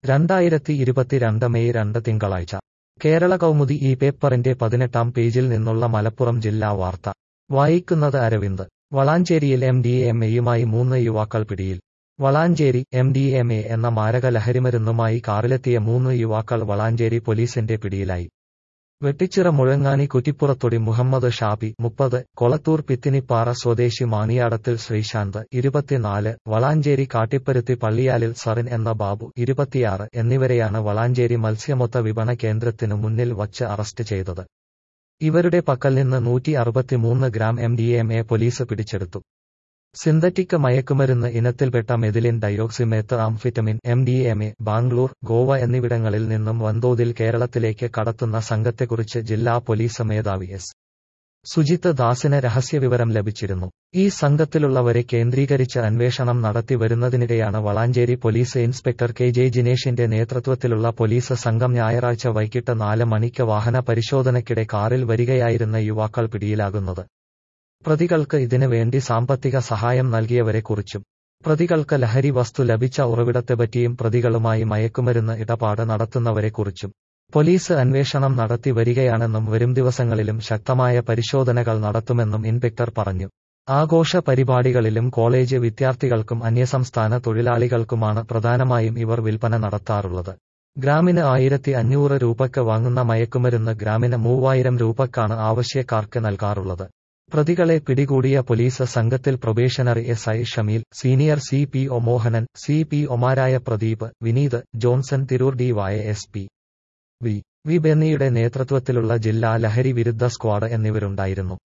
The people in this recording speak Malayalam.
രണ്ടായിരത്തി ഇരുപത്തിരണ്ട് മെയ് രണ്ട് തിങ്കളാഴ്ച കേരള കൗമുദി ഈ പേപ്പറിന്റെ പതിനെട്ടാം പേജിൽ നിന്നുള്ള മലപ്പുറം ജില്ലാ വാർത്ത വായിക്കുന്നത് അരവിന്ദ് വളാഞ്ചേരിയിൽ എം ഡി എം എയുമായി മൂന്ന് യുവാക്കൾ പിടിയിൽ Valanchery M D M A എന്ന മാരക ലഹരിമരുന്നുമായി കാറിലെത്തിയ മൂന്ന് യുവാക്കൾ വളാഞ്ചേരി പോലീസിന്റെ പിടിയിലായി വെട്ടിച്ചിറ മുഴങ്ങാനി കുറ്റിപ്പുറത്തൊടി മുഹമ്മദ് ഷാബി മുപ്പത് കൊളത്തൂർ പിത്തിനിപ്പാറ സ്വദേശി മാണിയാടത്തിൽ ശ്രീശാന്ത് ഇരുപത്തിനാല് വളാഞ്ചേരി കാട്ടിപ്പരുത്തി പള്ളിയാലിൽ സറിൻ എന്ന ബാബു ഇരുപത്തിയാറ് എന്നിവരെയാണ് വളാഞ്ചേരി മത്സ്യമൊത്ത വിപണ കേന്ദ്രത്തിനു മുന്നിൽ വച്ച് അറസ്റ്റ് ചെയ്തത് ഇവരുടെ പക്കൽ നിന്ന് നൂറ്റി അറുപത്തിമൂന്ന് gram M D M A police പിടിച്ചെടുത്തു സിന്തറ്റിക് മയക്കുമരുന്ന് ഇനത്തിൽപ്പെട്ട methylenedioxymethamphetamine M D M A Bangalore Goa എന്നിവിടങ്ങളിൽ നിന്നും വൻതോതിൽ കേരളത്തിലേക്ക് കടത്തുന്ന സംഘത്തെക്കുറിച്ച് ജില്ലാ പോലീസ് മേധാവി എസ് സുജിത്ത് ദാസിന് രഹസ്യവിവരം ലഭിച്ചിരുന്നു ഈ സംഘത്തിലുള്ളവരെ കേന്ദ്രീകരിച്ച് അന്വേഷണം നടത്തി വരുന്നതിനിടെയാണ് Valanchery police inspector K J ജിനേഷിന്റെ നേതൃത്വത്തിലുള്ള പോലീസ് സംഘം ഞായറാഴ്ച വൈകിട്ട് നാല് മണിക്ക് വാഹന പരിശോധനയ്ക്കിടെ കാറിൽ വരികയായിരുന്ന യുവാക്കൾ പിടിയിലാകുന്നത് പ്രതികൾക്ക് ഇതിന് വേണ്ടി സാമ്പത്തിക സഹായം നൽകിയവരെക്കുറിച്ചും പ്രതികൾക്ക് ലഹരി വസ്തു ലഭിച്ച ഉറവിടത്തെപ്പറ്റിയും പ്രതികളുമായി മയക്കുമരുന്ന് ഇടപാട് നടത്തുന്നവരെക്കുറിച്ചും പോലീസ് അന്വേഷണം നടത്തി വരികയാണെന്നും വരും ദിവസങ്ങളിലും ശക്തമായ പരിശോധനകൾ നടത്തുമെന്നും ഇൻസ്പെക്ടർ പറഞ്ഞു ആഘോഷ പരിപാടികളിലും കോളേജ് വിദ്യാർത്ഥികൾക്കും അന്യസംസ്ഥാന തൊഴിലാളികൾക്കുമാണ് പ്രധാനമായും ഇവർ വിൽപ്പന നടത്താറുള്ളത് ഗ്രാമിന് ആയിരത്തി അഞ്ഞൂറ് രൂപയ്ക്ക് വാങ്ങുന്ന മയക്കുമരുന്ന് ഗ്രാമിന് മൂവായിരം രൂപക്കാണ് ആവശ്യക്കാർക്ക് നൽകാറുള്ളത് പ്രതികളെ പിടികൂടിയ പോലീസ് സംഘത്തിൽ probationary S I Shameel senior C P O Mohanan C P ഒമാരായ Pradeep Vineeth Johnson Tirur D Y S P V V ബെന്നിയുടെ നേതൃത്വത്തിലുള്ള ജില്ലാ ലഹരി വിരുദ്ധ സ്ക്വാഡ് എന്നിവരുണ്ടായിരുന്നു